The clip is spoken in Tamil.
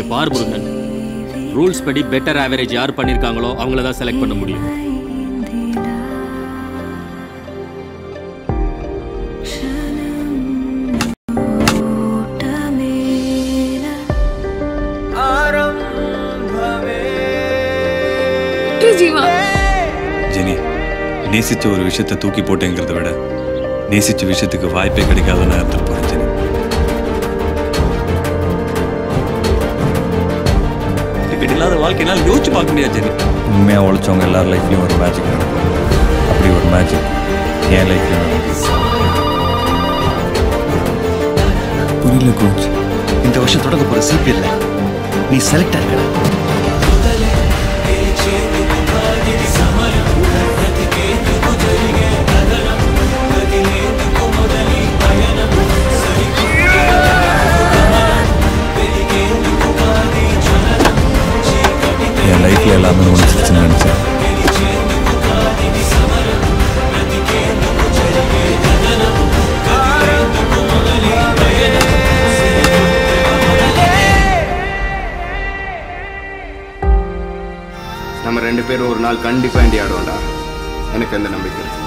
இங்க பார் முருகன் ரூல்ஸ் படி பெட்டர் ஆவரேஜ் யார் பண்ணிருக்காங்களோ அவங்கள தான் செலக்ட் பண்ண முடியும் ஜீவா ஜெனி நேசிச்ச ஒரு விஷயத்தை தூக்கி போட்டேங்கிறத விட நேசிச்ச விஷயத்துக்கு வாய்ப்பே கிடைக்காத நேரத்தில் போறேன் ஜெனி கிரிக்கெட் இல்லாத வாழ்க்கையினால் யோசிச்சு பார்க்க முடியாது ஜெனி உண்மையாக உழைச்சவங்க எல்லார் லைஃப்லையும் ஒரு மேஜிக் நடக்கும் அப்படி ஒரு மேஜிக் என் லைஃப்லையும் நடக்கும் புரியல கோச் இந்த வருஷம் தொடங்க போற சிபிஎல்ல நீ செலக்ட் ஆகிற என் லைஃப்ல எல்லாமே முடிச்சிருச்சுன்னு நினைச்சேன் நம்ம ரெண்டு பேரும் ஒரு நாள் கண்டிப்பா இந்தியா ஆடுவோம்டா எனக்கு அந்த நம்பிக்கை இருக்கு